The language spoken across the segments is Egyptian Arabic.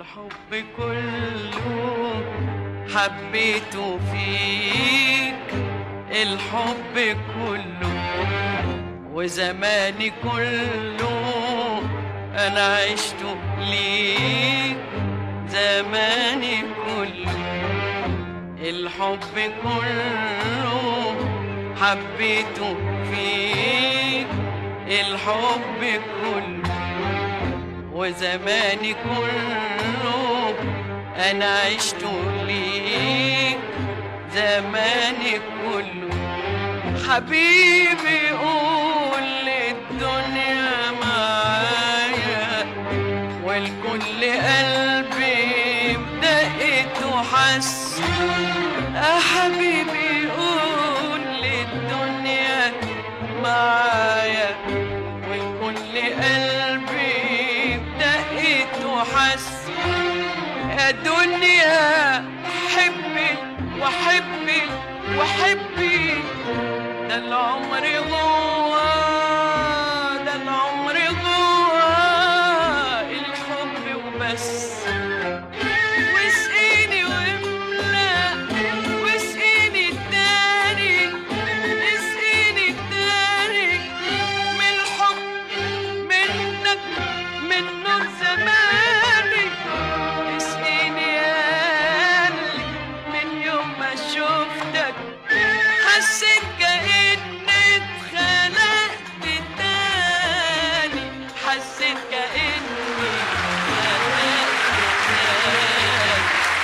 الحب كله حبيته فيك الحب كله وزماني كله انا عشته ليك زماني كله الحب كله حبيته فيك الحب كله وزماني كله انا عشت ليك زماني كله حبيبي قول للدنيا معايا والكل قلبي بدقته حس يا حبيبي قول للدنيا معايا والكل قلبي بدقته حس يا دنيا حبي وحبي وحبي ده العمر جوا ده العمر جوا الحب وبس واسقيني واملا واسقيني التاني اسقيني التاني من الحب منك من نور زماني اسقيني يا قلبي من يوم ما شفتك حسيت كأني اتخلقت تاني حسيت كأني اتخلقت تاني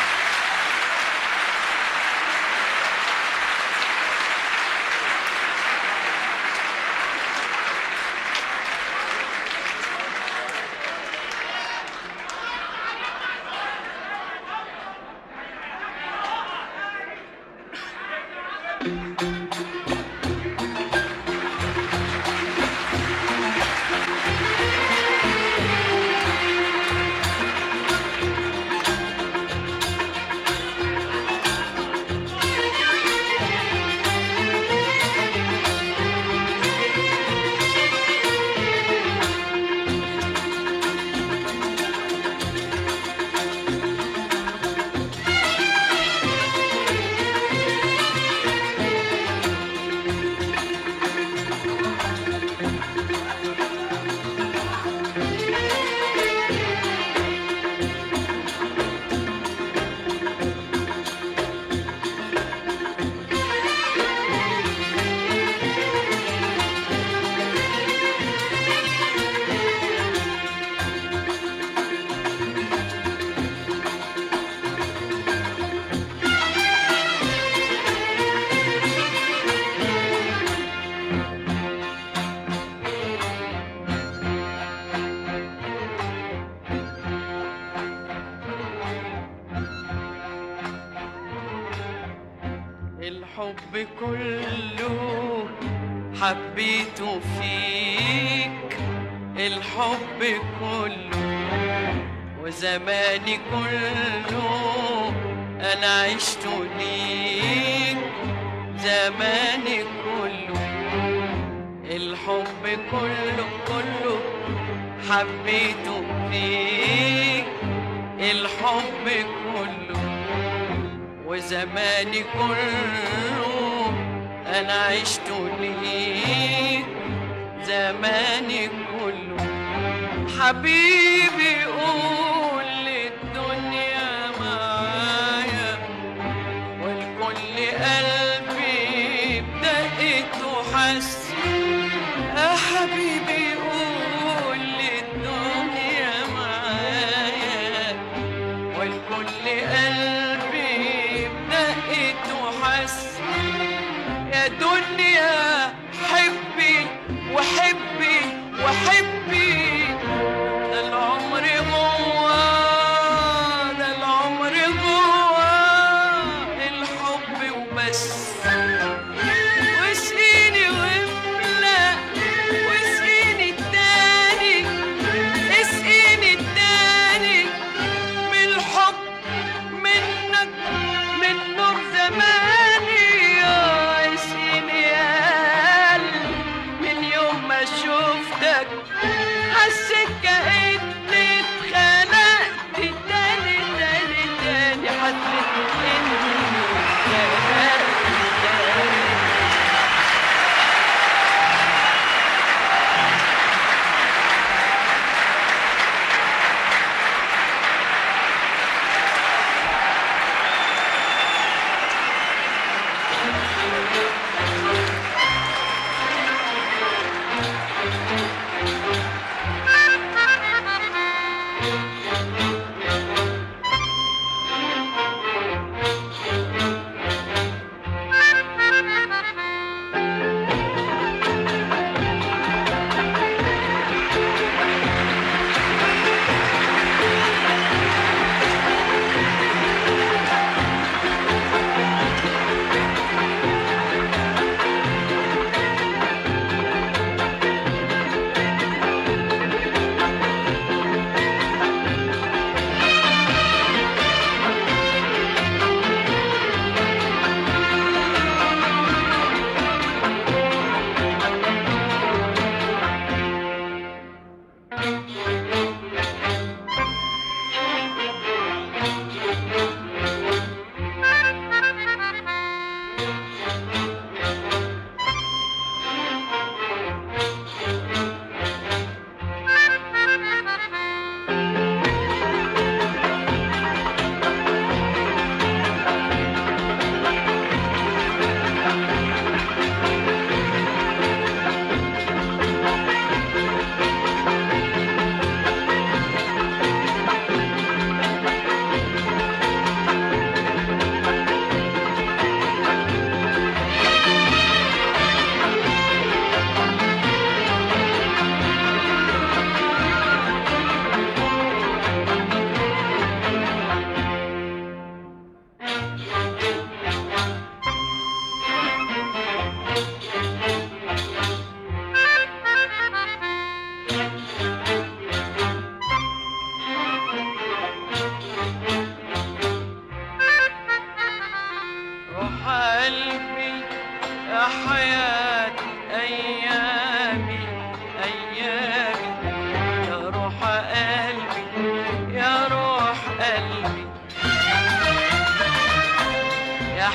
الحب كله حبيته فيك الحب كله وزماني كله انا عشت ليك زماني كله الحب كله كله حبيته فيك الحب كله وزماني كله انا عشت ليك زماني كله حبيبي قول للدنيا معايا والكل قلبي بدقته حس يا حبيبي قول للدنيا معايا والكل قلبي بدقته حس يا دنيا حبي وحبي وحبي ده العمر جوا ده العمر جوا الحب وبس واسقيني واملا واسقيني التاني اسقيني التاني من الحب منك من نور زماني يا اسقيني يا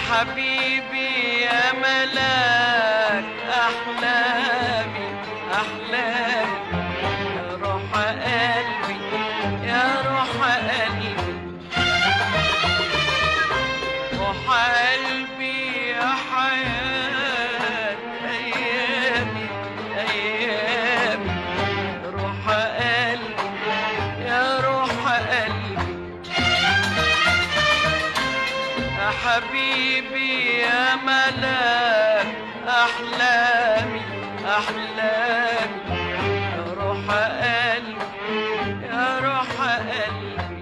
حبيبي يا ملاك أحلامي أحلامي يا روح قلبي يا روح قلبي روح قلبي يا حياة أيامي أيامي روح قلبي يا روح قلبي يا حبيبي يا ملاك أحلامي أحلامي يا روح قلبي يا روح قلبي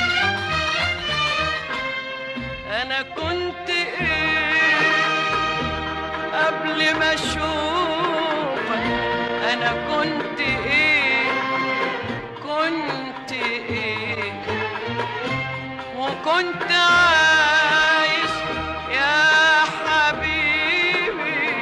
أنا كنت إيه قبل ما أشوفك أنا كنت إيه كنت إيه وكنت عايش يا حبيبي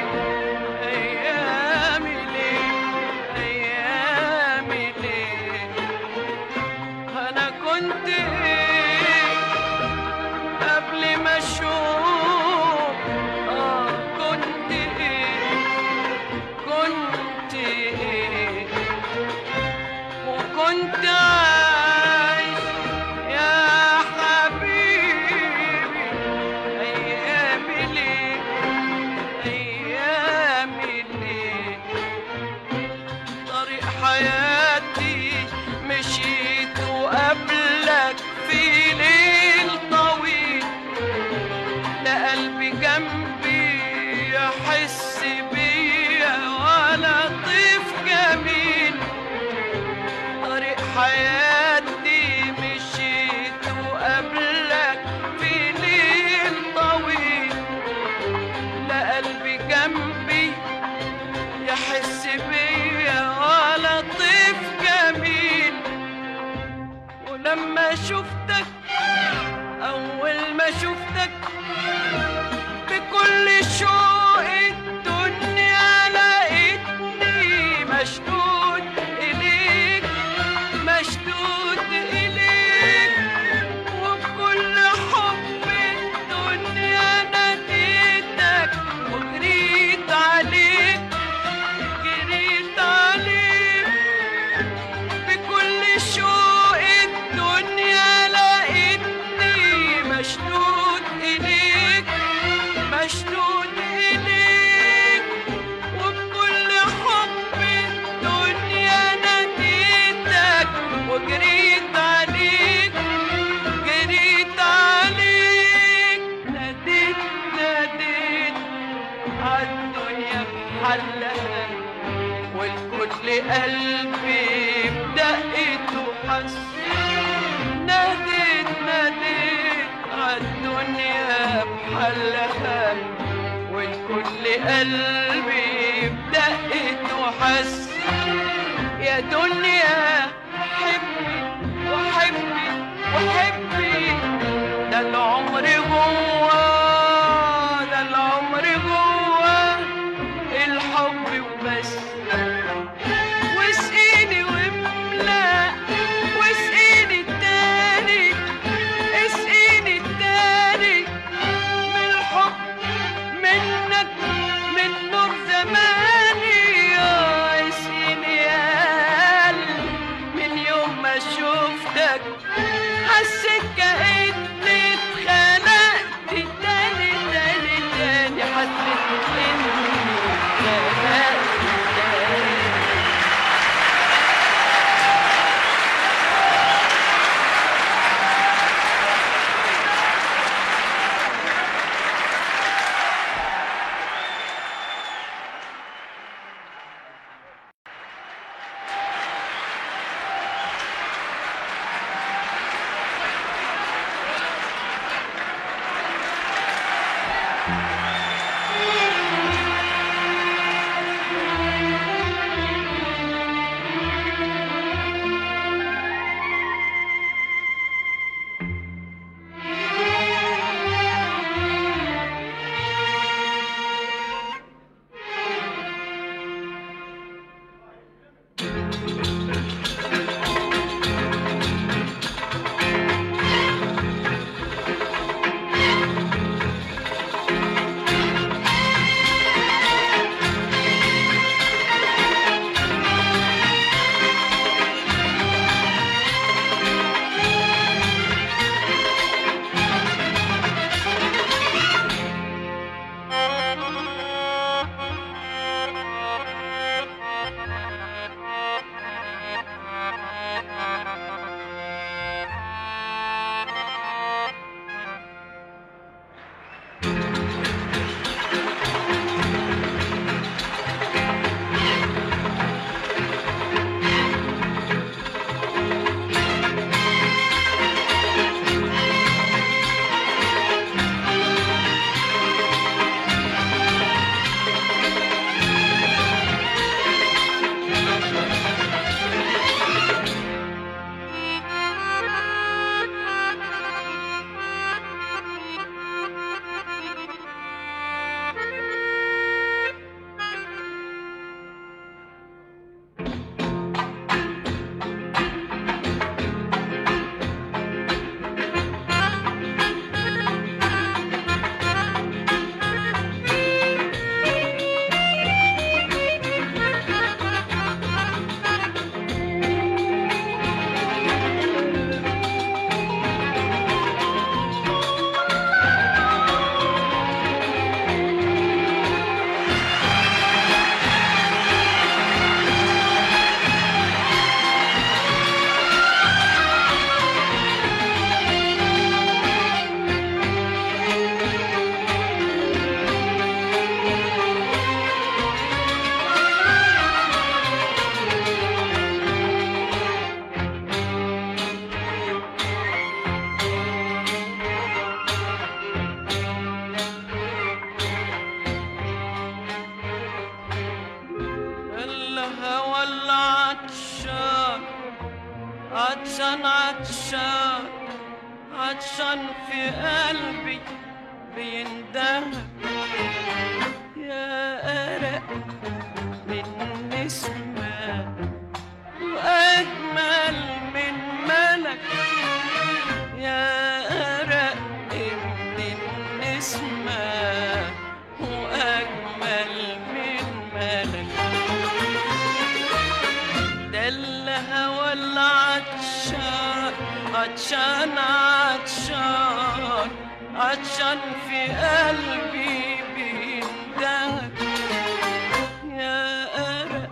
أيامي ليه أيامي ليه أنا كنت إيه قبل ما أشوف آه كنت إيه كنت إيه وكنت عايش يا حبيبي أيامي ليه أيامي ليه طريق حياتي مشيت وقبلك في ليل طويل لا قلبي جنبي يحس بيا ولا طيف جميل طريق حياتي مشيت وقبلك في ليل طويل لا قلبي جنبي يحس بيا ولا طيف جميل ولما شفتك أول ما شفتك بكل شوق الدنيا لقيتني مشدود إليك مشدود إليك وبكل حب الدنيا ناديتك وجريت عليك جريت عليك بكل شوق الدنيا لقيتني مشدود إليك مشدود إليك وبكل حب الدنيا ناديتك وجريت عليك جريت عليك ناديت ناديت عالدنيا بحلها والكل قلبي بدقته حس ناديت ناديت عالدنيا بحلها والكل قلبي بدقته حس يا دنيا حبي وحبي وحبي ده العمر جوا ده العمر جوا الحب وبس واسقيني واملا واسقيني التاني اسقيني التاني من الحب منك من نور زماني يا اسقيني يا قلبي من يوم ما شفتك حسيت كأني اتخنقت عطشان في قلبي بيندهك يا أرق من نسمة وأجمل من ملك يا أرق من النسمة وأجمل من ملك ده الهوى العطشان عطشان عطشان عطشان في قلبي بيندهك يا أرق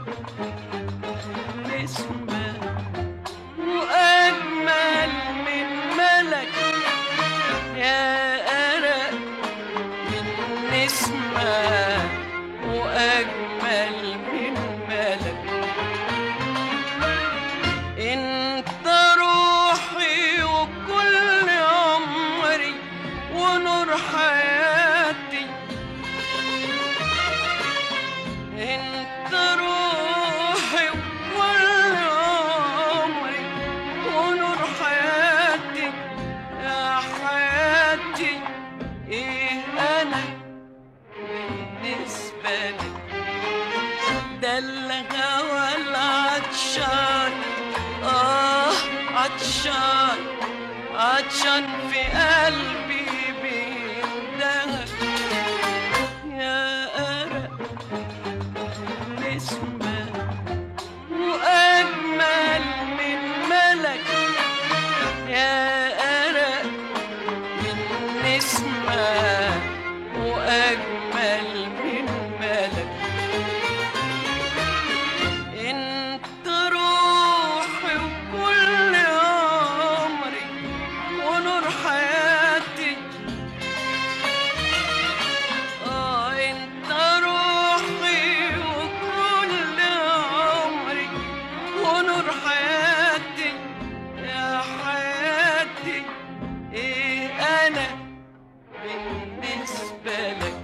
نسمة وأجمل من ملك يا أرق من نسمة وأجمل من ملك انت روحي وكل عمري ونور حياتي انت روحي وكل عمري ونور حياتي يا حياتي ايه انا بالنسبة لك ده الهوى العطشان آه عطشان عطشان في قلبي بيندهك يا أرق نسمة وأجمل من ملك يا أرق من نسمة وأجمل من ملك انت روحي وكل عمري ونور حياتي اه انت روحي وكل عمري ونور حياتي يا حياتي ايه انا بالنسبة لك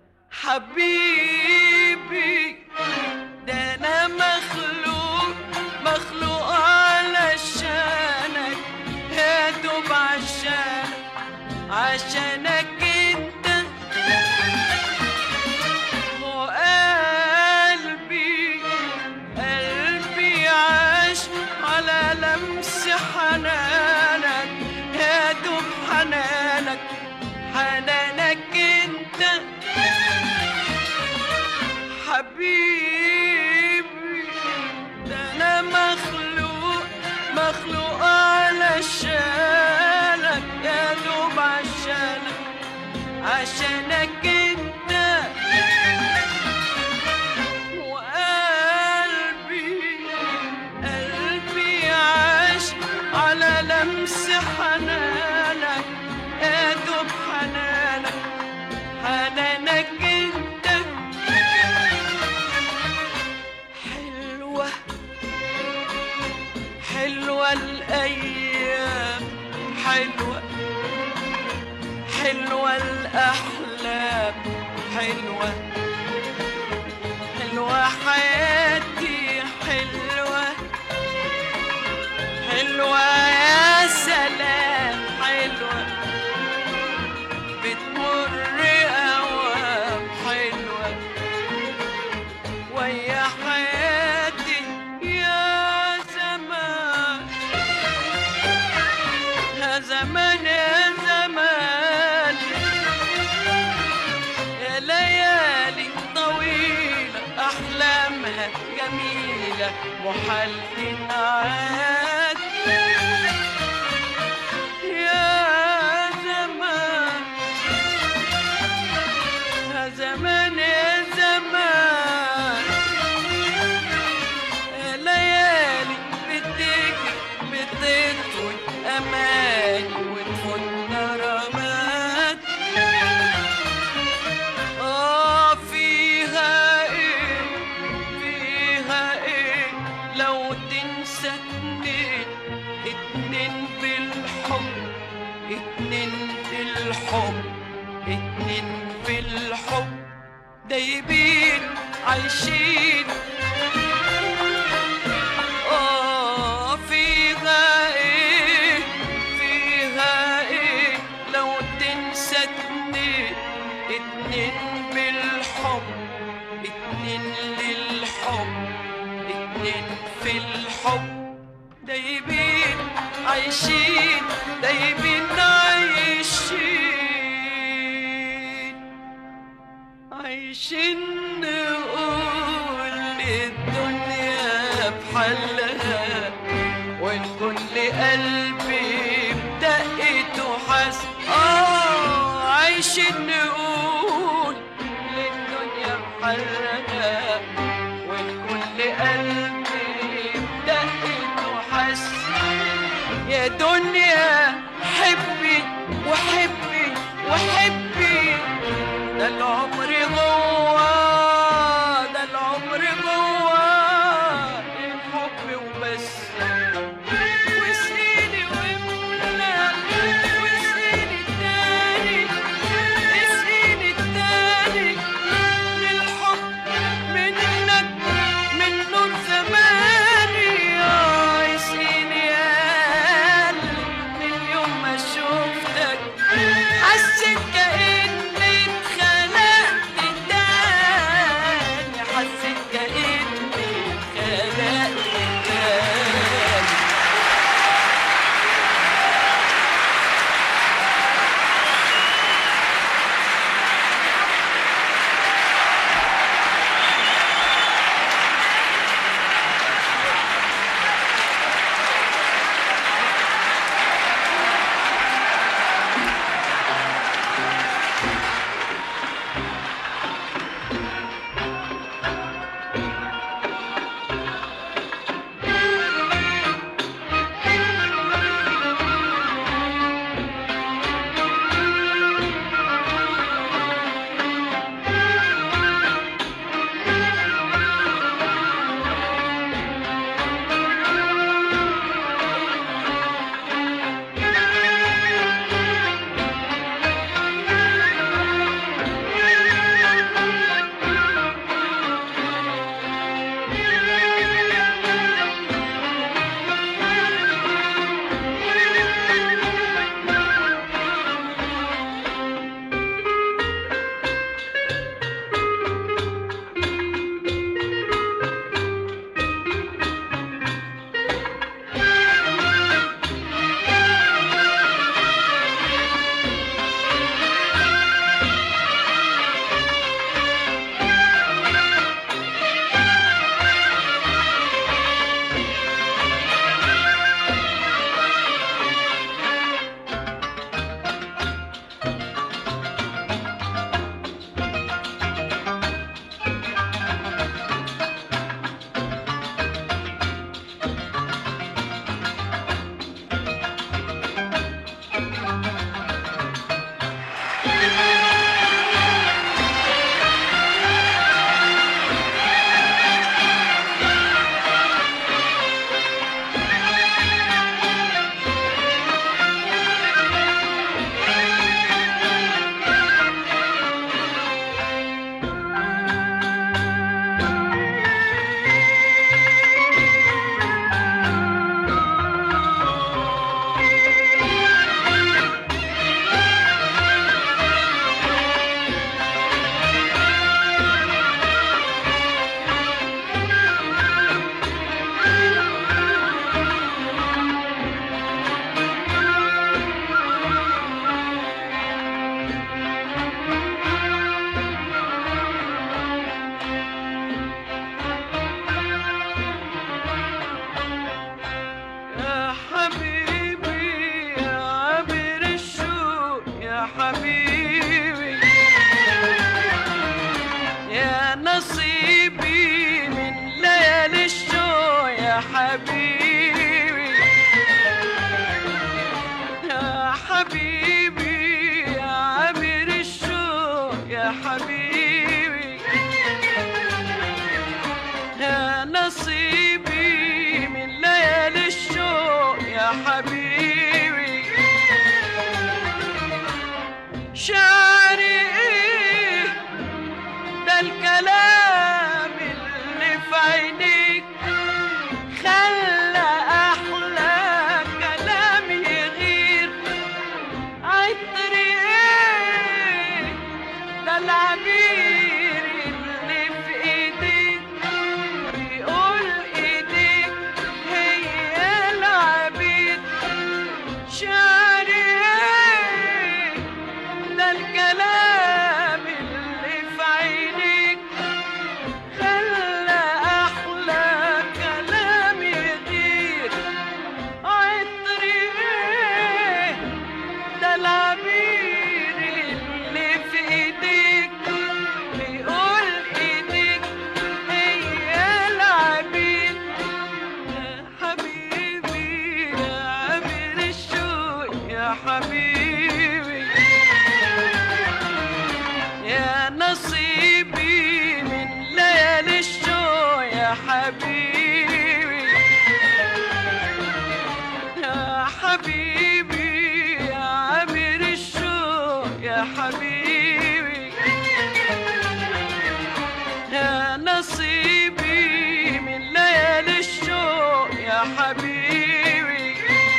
حبيبي ده انا مخلوق مخلوق علشانك يا دوب عشانك عشانك انت وقلبي قلبي عاش على لمس حنانك يا دوب حنانك حنانك انت حبيبي ده انا مخلوق مخلوق علشانك يا دوب عشانك عشانك انت وقلبي قلبي عاش على لمس حنانك يا دوب حنانك حنانك انت حلوة حلوة الأيام حلوة حلوة الأحلام حلوة حلوة حياتي حلوة حلوة يا سلام حلوة بتمر أوام حلوة ويا حياتي يا زمان يا زمان يا زمان يا ليالي طويلة أحلامها جميلة محل تنعاد يا زمان يا زمان يا زمان يا ليالي بتجري بتطوي أمان وتفوت رماد آه فيها إيه فيها إيه لو تنسى اتنين اتنين بالحب اتنين بالحب اتنين بالحب دايبين عايشين آه فيها إيه فيها إيه عايشين دايبين عايشين عايشين نقول الدنيا بحلها وان كل قلبي بدقته حس اه عايشين نقول للدنيا بحلها وان كل قلبي بدقته حس يا دنيا حبي وحبي وحبي ده العمر جوا ده العمر جوا الحب وبس واسقيني واملا واسقيني تاني العبير اللي في ايديك بيقول ايديك هي العبير يا حبيبي يا عبير الشوق يا حبيبي يا نصيبي من ليالي الشوق يا حبيبي يا حبيبي يا عبير الشوق يا حبيبي يا نصيبي من ليالي الشوق يا حبيبي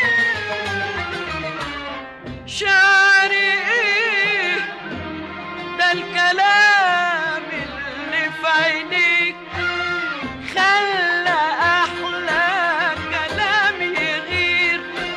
شعري ايه ده الكلام اللي في عينيك خلى احلى كلام يغير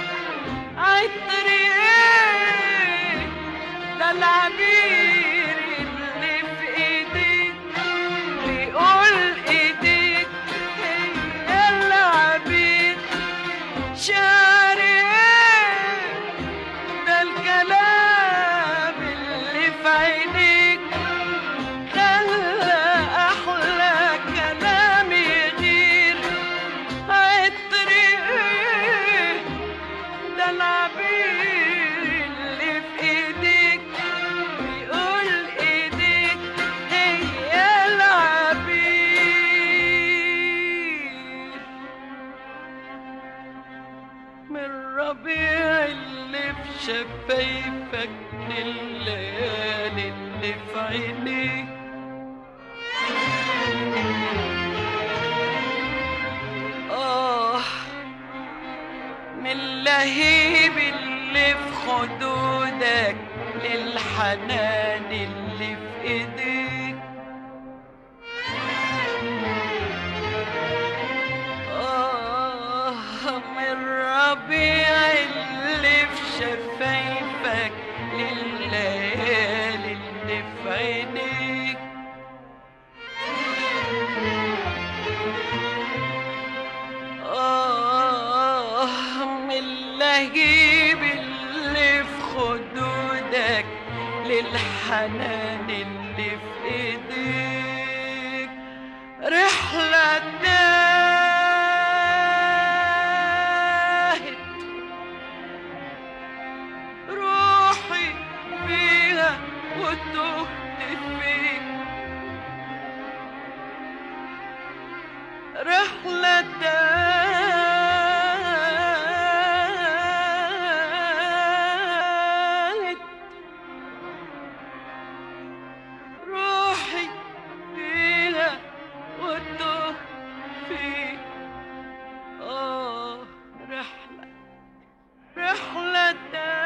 عطري ايه ده العبير اللي في ايديك بيقول ايديك هي العبير شعري ايه ده الكلام اللي في عينيك خلى احلى كلام يغير عطري ايه ده العبير اللي في ايديك بيقول ايديك هي العبير من ربيع اللي في شفايفك لليالي اللي في عينيك آه من لهيب اللي في خدودك للحنان اللي في ايديك آه من ربيع اللي في شفايفك لليالي اللي في عينيك آه من اللهيب اللي في خدودك للحنان اللي في ايديك رحلة تاهت روحي فيها وتهت فيك رحلة تاهت روحي فيها وتهت فيك آه رحلة رحلة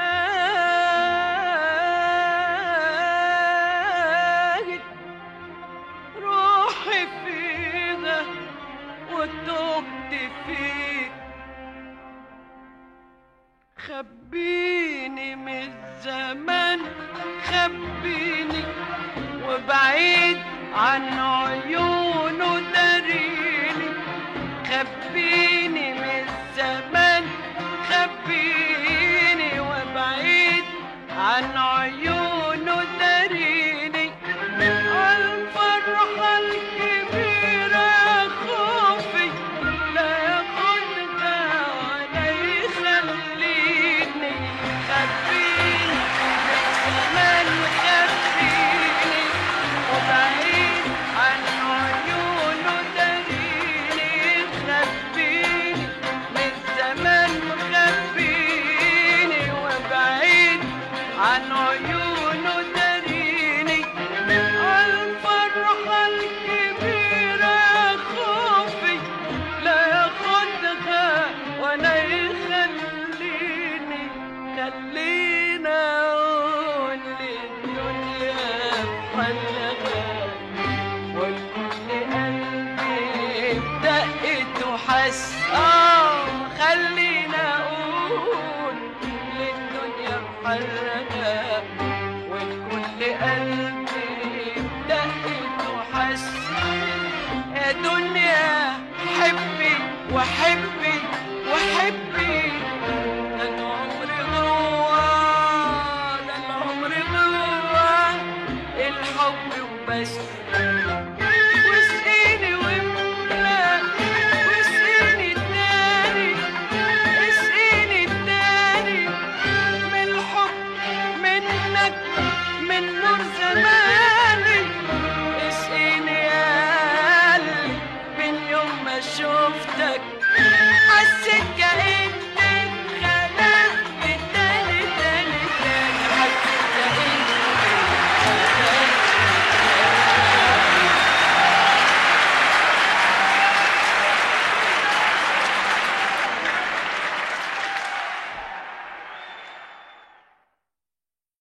تاهت روحي فيها وتهت فيك خبيني من الزمان خبيني وبعيد عن عيونه داريني خبيني من الزمان خبيني وبعيد عن عيونه داريني الفرحة الكبيرة خوفي لا ياخدها ولا يخليني خبيني من زمان خبيني وبعيد عن عيونه داريني خبيني من زمان مخبيني وبعيد عن عيونه داريني الفرحة الكبيرة خوفي لا ياخدها ولا يخليني خلينا اقول للدنيا بحلها والكل قلبي بدقت وحس اه خلينا اقول للدنيا بحلها والكل قلبي بدقت وحس يا دنيا حبي وحبي وحبي ده العمر شفتك حسيت كأني